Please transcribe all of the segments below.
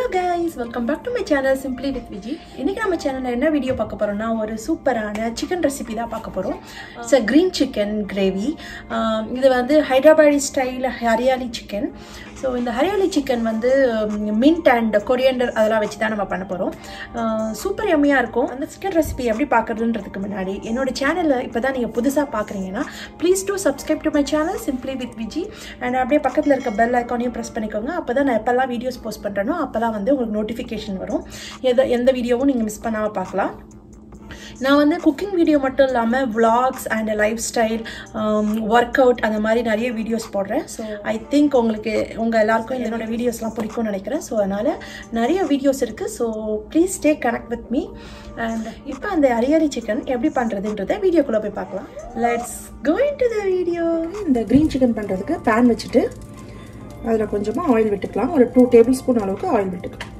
guys welcome back to my channel simply with Viji இன்னைக்கு நம்ம சேனலில் என்ன வீடியோ பார்க்க போறோம்னா ஒரு சூப்பரான சிக்கன் ரெசிபி தான் பார்க்க போகிறோம் it's a green chicken gravy இது வந்து Hyderabadi style Hariyali chicken so இந்த ஹரியாலி சிக்கன் வந்து மின்ட் அண்ட் கொரியண்டர் அதெல்லாம் வச்சு தான் நம்ம பண்ண போகிறோம் சூப்பர் எம்மியாக இருக்கும் அந்த சிக்கன் ரெசிபி எப்படி பார்க்குறதுன்றதுக்கு முன்னாடி என்னோட சேனலில் இப்போ தான் நீங்கள் புதுசாக பார்க்குறீங்கன்னா please do subscribe to my channel simply with Viji and அப்படியே பக்கத்தில் இருக்க பெல் ஐக்கானையும் ப்ரெஸ் பண்ணிக்கோங்க அப்போ தான் நான் எப்போல்லாம் வீடியோஸ் போஸ்ட் பண்ணுறேனோ அப்போல்லாம் வந்து உங்களுக்கு நோட்டிஃபிகேஷன் வரும் எந்த எந்த வீடியோவும் நீங்கள் மிஸ் பண்ணாமல் பார்க்கலாம் நான் வந்து குக்கிங் வீடியோ மட்டும் இல்லாமல் vlogs and lifestyle workout அந்த மாதிரி நிறைய வீடியோஸ் போடுறேன் ஸோ ஐ திங்க் உங்களுக்கு உங்கள் எல்லாருக்கும் என்னோட வீடியோஸ்லாம் பிடிக்கும்னு நினைக்கிறேன் ஸோ அதனால் நிறைய வீடியோஸ் இருக்குது so please stay connect with me and இப்போ அந்த அரியாரி சிக்கன் எப்படி பண்ணுறதுன்றத வீடியோக்குள்ளே போய் பார்க்கலாம் let's going to the video இந்த க்ரீன் சிக்கன் பண்ணுறதுக்கு பேன் வச்சுட்டு அதில் கொஞ்சமாக ஆயில் விட்டுக்கலாம் ஒரு டூ டேபிள் ஸ்பூன் அளவுக்கு ஆயில் விட்டுக்கலாம்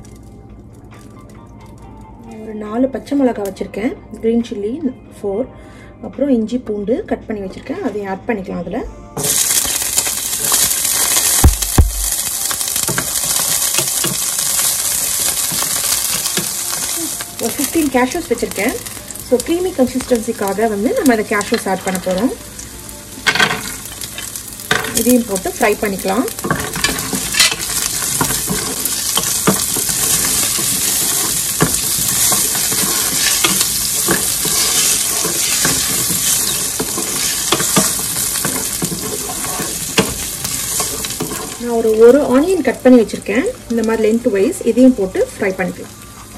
ஒரு நாலு பச்சை மிளகாய் வச்சுருக்கேன் க்ரீன் சில்லி ஃபோர் அப்புறம் இஞ்சி பூண்டு கட் பண்ணி வச்சுருக்கேன் அதையும் ஆட் பண்ணிக்கலாம் அதில் ஒரு ஃபிஃப்டீன் கேஷ்யூஸ் வச்சுருக்கேன் ஸோ க்ரீமி கன்சிஸ்டன்சிக்காக வந்து நம்ம இந்த கேஷ்யூஸ் ஆட் பண்ண போகிறோம் இதையும் போட்டு ஃப்ரை பண்ணிக்கலாம் நான் ஒரு ஒரு ஆனியன் கட் பண்ணி வச்சுருக்கேன் இந்த மாதிரி லென்த் வைஸ் இதையும் போட்டு ஃப்ரை பண்ணிக்கலாம்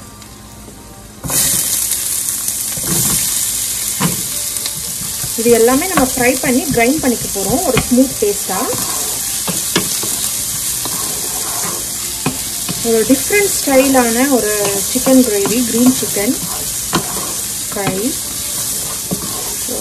இது எல்லாமே நம்ம ஃப்ரை பண்ணி கிரைண்ட் பண்ணிக்க போகிறோம் ஒரு ஸ்மூத் டேஸ்ட்டாக ஒரு டிஃப்ரெண்ட் ஸ்டைலான ஒரு chicken gravy green chicken fry so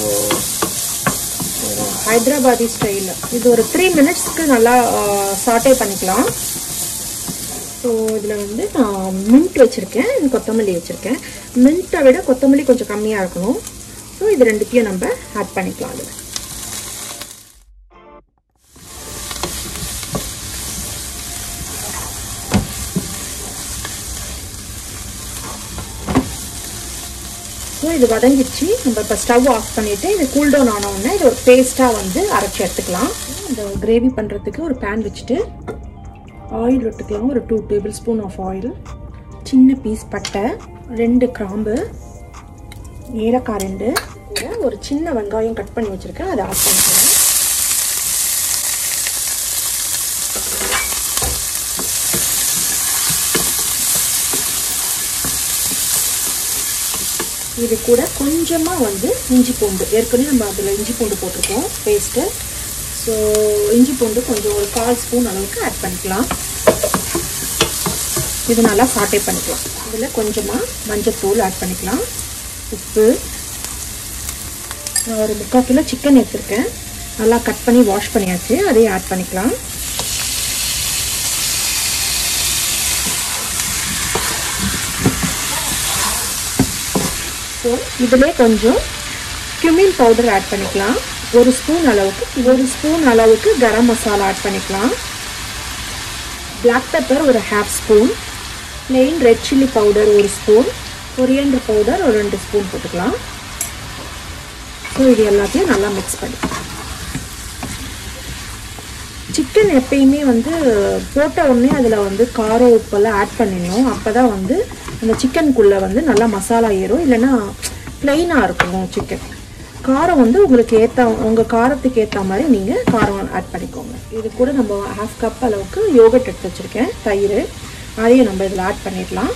Hyderabadi style இது ஒரு த்ரீ மினிட்ஸ்க்கு நல்லா சாட்டே பண்ணிக்கலாம் ஸோ இதில் வந்து நான் மின்ட் வச்சுருக்கேன் கொத்தமல்லி வச்சுருக்கேன் மின்ட்டை விட கொத்தமல்லி கொஞ்சம் கம்மியாக இருக்கணும் ஸோ இது ரெண்டுத்தையும் நம்ம ஆட் பண்ணிக்கலாம் அதில் ஸோ இது வதங்கிடுச்சு நம்ம இப்போ ஸ்டவ் ஆஃப் பண்ணிவிட்டு இது கூல் டவுன் ஆன உடனே இது ஒரு பேஸ்ட்டாக வந்து அரைச்சி எடுத்துக்கலாம் இந்த கிரேவி பண்ணுறதுக்கு ஒரு பேன் வச்சுட்டு ஆயில் விட்டுக்கலாம் ஒரு two tablespoon of oil சின்ன பீஸ் பட்டை ரெண்டு கிராம்பு ஏலக்காய் ரெண்டு ஒரு சின்ன வெங்காயம் கட் பண்ணி வச்சுருக்கேன் அதை ஆட் பண்ணிக்கிறேன் இது கூட கொஞ்சமாக வந்து இஞ்சி பூண்டு ஏற்கனவே நம்ம அதில் இஞ்சி பூண்டு போட்டிருக்கோம் பேஸ்ட்டு ஸோ இஞ்சி பூண்டு கொஞ்சம் ஒரு கால் ஸ்பூன் அளவுக்கு ஆட் பண்ணிக்கலாம் இது நல்லா சாட்டே பண்ணிக்கலாம் இதில் கொஞ்சமாக மஞ்சத்தூள் ஆட் பண்ணிக்கலாம் உப்பு நான் ஒரு முக்கால் கிலோ சிக்கன் எடுத்திருக்கேன் நல்லா கட் பண்ணி வாஷ் பண்ணியாச்சு அதையும் ஆட் பண்ணிக்கலாம் ஸோ இதிலே கொஞ்சம் கியூமின் பவுடர் ஆட் பண்ணிக்கலாம் ஒரு ஸ்பூன் அளவுக்கு ஒரு ஸ்பூன் அளவுக்கு கரம் மசாலா ஆட் பண்ணிக்கலாம் பிளாக் பெப்பர் ஒரு half spoon plain red chilli powder ஒரு ஸ்பூன் கொரியண்டர் பவுடர் ஒரு ரெண்டு ஸ்பூன் போட்டுக்கலாம் ஸோ இது எல்லாத்தையும் நல்லா மிக்ஸ் பண்ணிக்கலாம் சிக்கன் எப்பயுமே வந்து போட்ட உடனே அதில் வந்து காரம் உப்பெல்லாம் ஆட் பண்ணிடணும் அப்போ தான் வந்து அந்த சிக்கனுக்குள்ளே வந்து நல்லா மசாலா ஏறும் இல்லைன்னா ப்ளெயினாக இருக்கும் சிக்கன் காரம் வந்து உங்களுக்கு ஏற்ற உங்கள் காரத்துக்கு ஏற்ற மாதிரி நீங்கள் காரம் ஆட் பண்ணிக்கோங்க இது கூட நம்ம ஹாஃப் கப் அளவுக்கு யோகட் எடுத்து வச்சுருக்கேன் தயிர் அதையும் நம்ம இதில் ஆட் பண்ணிடலாம்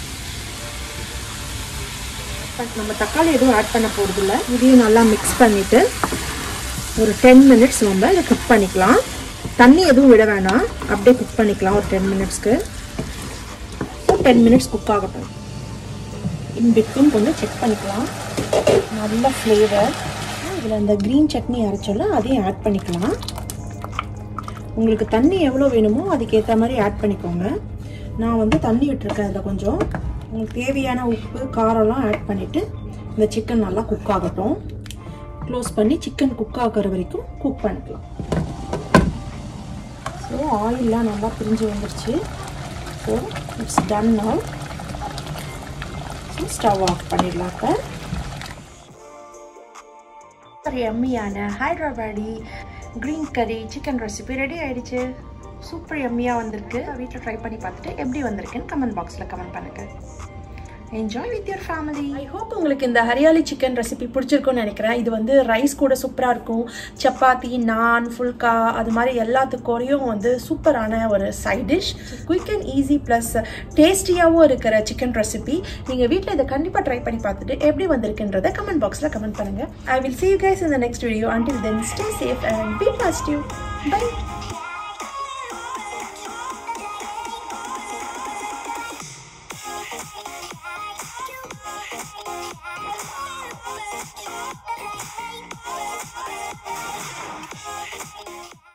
நம்ம தக்காளி எதுவும் ஆட் பண்ண போகிறதில்ல இதையும் நல்லா மிக்ஸ் பண்ணிவிட்டு ஒரு டென் மினிட்ஸ் நம்ம இதை குக் பண்ணிக்கலாம் தண்ணி எதுவும் விட வேணாம் அப்படியே குக் பண்ணிக்கலாம் ஒரு டென் மினிட்ஸ்க்கு டென் மினிட்ஸ் குக் ஆகட்டும் இன் பிட்வீன் கொஞ்சம் செக் பண்ணிக்கலாம் நல்ல ஃப்ளேவர் இதில் இந்த க்ரீன் சட்னி அரைச்சோல்ல அதையும் ஆட் பண்ணிக்கலாம் உங்களுக்கு தண்ணி எவ்வளோ வேணுமோ அதுக்கேற்ற மாதிரி ஆட் பண்ணிக்கோங்க நான் வந்து தண்ணி விட்டுருக்கேன் அதில் கொஞ்சம் உங்களுக்கு தேவையான உப்பு காரம்லாம் ஆட் பண்ணிவிட்டு இந்த சிக்கன் நல்லா குக் ஆகட்டும் க்ளோஸ் பண்ணி சிக்கன் குக் ஆகிற வரைக்கும் குக் பண்ணிக்கலாம் ஸோ ஆயிலெலாம் நல்லா பிரிஞ்சு வந்துருச்சு so it's done now so stove off பண்ணிடலாம் இப்போ ஒரு எம்மியான Hyderabadi green curry chicken recipe ready ஆயிடுச்சு சூப்பர் எம்மியாக வந்திருக்கு வீட்டில் ட்ரை பண்ணி பார்த்துட்டு எப்படி வந்திருக்குன்னு கமெண்ட் பாக்ஸில் கமெண்ட் பண்ணுங்கள் enjoy with your family I hope உங்களுக்கு இந்த ஹரியாலி சிக்கன் ரெசிபி பிடிச்சிருக்கும்னு நினைக்கிறேன் இது வந்து ரைஸ் கூட சூப்பராக இருக்கும் சப்பாத்தி நான் ஃபுல்கா அது மாதிரி எல்லாத்துக்கூடையும் வந்து சூப்பரான ஒரு side dish quick and easy plus டேஸ்டியாகவும் இருக்கிற சிக்கன் ரெசிபி நீங்கள் வீட்டில் இதை கண்டிப்பாக ட்ரை பண்ணி பார்த்துட்டு எப்படி வந்திருக்குன்றதை கமெண்ட் பாக்ஸில் கமெண்ட் பண்ணுங்கள் I will see you guys in the next video until then stay safe and be positive bye